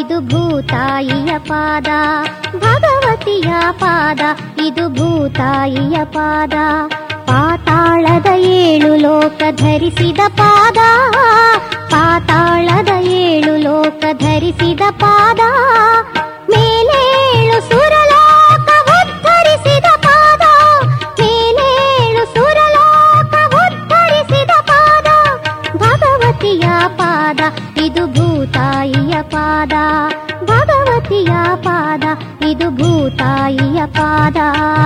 ಇದು ಭೂತಾಯಿಯ ಪಾದ ಭಗವತಿಯ ಪಾದ ಇದು ಭೂತಾಯಿಯ ಪಾದ ಪಾತಾಳದ ಏಳು ಲೋಕ ಧರಿಸಿದ ಪಾದ ಪಾತಾಳದ ಏಳು ಲೋಕ ಧರಿಸಿದ ಪಾದ ಮೇಲೇಳು ಸುರಲೋಕ ಉದ್ಧರಿಸಿದ ಪಾದ ಮೇಲೇಳು ಸುರಲೋಕ ಉದ್ಧರಿಸಿದ ಪಾದ ಭಗವತಿಯ ಪಾದ ಇದು ಭೂತಾಯಿಯ ಪಾದ ಭಗವತಿಯ ಪಾದ ಇದು ಭೂತಾಯಿಯ ಪಾದ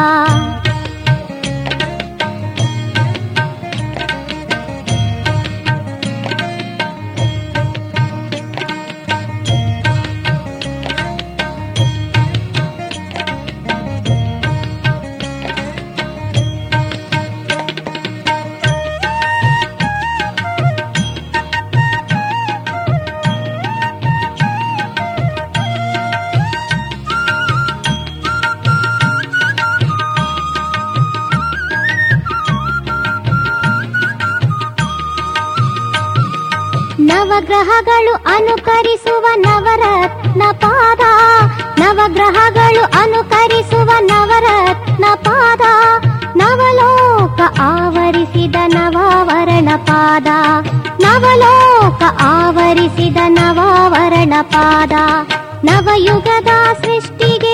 ನವಗ್ರಹಗಳು ಅನುಕರಿಸುವ ನವರತ್ನ ಪಾದ ನವಗ್ರಹಗಳು ಅನುಕರಿಸುವ ನವರತ್ನ ಪಾದ ನವಲೋಕ ಆವರಿಸಿದ ನವಾವರಣ ಪಾದ ನವಲೋಕ ಆವರಿಸಿದ ನವಾವರಣ ಪಾದ ನವಯುಗದ ಸೃಷ್ಟಿಗೆ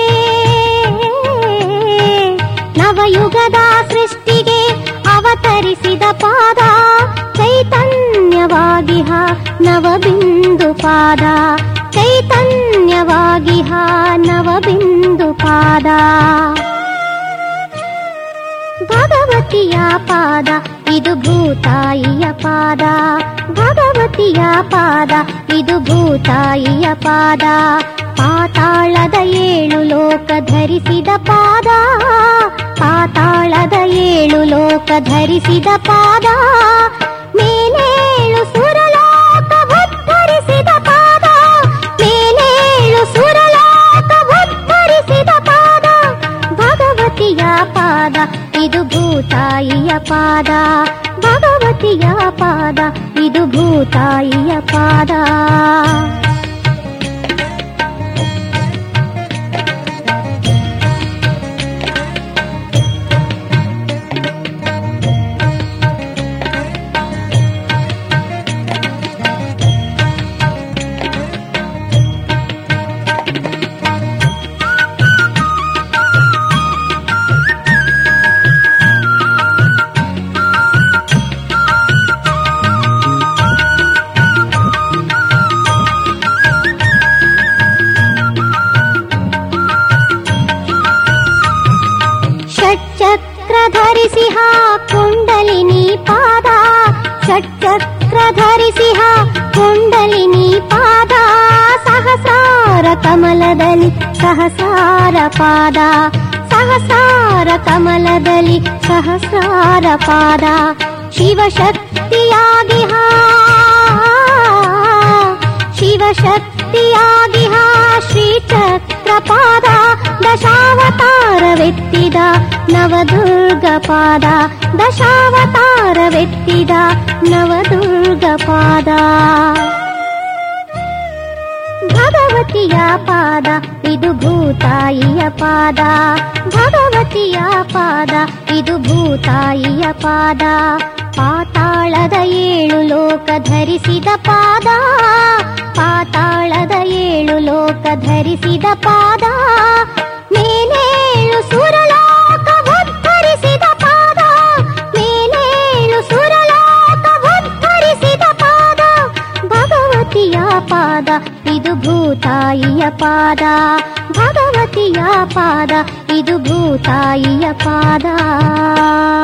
ನವಯುಗದ ಸೃಷ್ಟಿಗೆ ಅವತರಿಸಿದ ಪಾದ ಚೈತನ್ಯವಾಗಿಹ ನವಬಿಂದು ಪಾದ ಚೈತನ್ಯವಾಗಿಹ ನವಬಿಂದು ಪಾದ ಭಗವತಿಯ ಪಾದ ಇದು ಭೂತಾಯಿಯ ಪಾದ ಭಗವತಿಯ ಪಾದ ಇದು ಭೂತಾಯಿಯ ಪಾದ ಪಾತಾಳದ ಏಳು ಲೋಕ ಧರಿಸಿದ ಪಾದ ಪಾತಾಳದ ಏಳು ಲೋಕ ಧರಿಸಿದ ಪಾದ ಮೇಲೇಳು ಸುರಲೋಕ ಉದ್ಧರಿಸಿದ ಪಾದ ಮೇಲೇಳು ಸುರಲೋಕ ಉದ್ಧರಿಸಿದ ಪಾದ ಭಗವತಿಯ ಪಾದ ಇದು ಭೂತಾಯಿಯ ಪಾದ ಭಗವತಿಯ ಪಾದ ಇದು ಭೂತಾಯಿಯ ಪಾದ ಷಟ್ಚಕ್ರ ಧರಿಸಿಹ ಕುಂಡಲಿನಿ ಪಾದ ಷಟ್ಚಕ್ರ ಧರಿಸಿಹ ಕುಂಡಲಿನಿ ಪಾದ ಸಹಸ್ರಾರ ಕಮಲದಲ್ಲಿ ಸಹಸ್ರಾರ ಪಾದ ಸಹಸ್ರಾರ ಕಮಲದಲ್ಲಿ ಸಹಸ್ರಾರ ಪಾದ ಶಿವಶಕ್ತಿಯಾಗಿಹ ಶಿವಶಕ್ತಿಯಾಗಿಹ ಶ್ರೀಚಕ್ರ ಪಾದ ದಶಾವತಾರವೆತ್ತಿದ ನವದುರ್ಗ ಪಾದ ದಶಾವತಾರವೆತ್ತಿದ ನವದುರ್ಗ ಪಾದ ಭಗವತಿಯ ಪಾದ ಇದು ಭೂತಾಯಿಯ ಪಾದ ಭಗವತಿಯ ಪಾದ ಇದು ಭೂತಾಯಿಯ ಪಾದ ಪಾತಾಳದ ಏಳು ಲೋಕ ಧರಿಸಿದ ಪಾದ ಪಾತಾಳದ ಏಳು ಲೋಕ ಧರಿಸಿದ ಪಾದ ಮೇಲೇಳು ಸುರಲೋಕ ಉದ್ಧರಿಸಿದ ಪಾದ ಮೇಲೇಳು ಸುರಲೋಕ ಉದ್ಧರಿಸಿದ ಪಾದ ಭಗವತಿಯ ಪಾದ ಇದು ಭೂತಾಯಿಯ ಪಾದ ಭಗವತಿಯ ಪಾದ ಇದು ಭೂತಾಯಿಯ ಪಾದ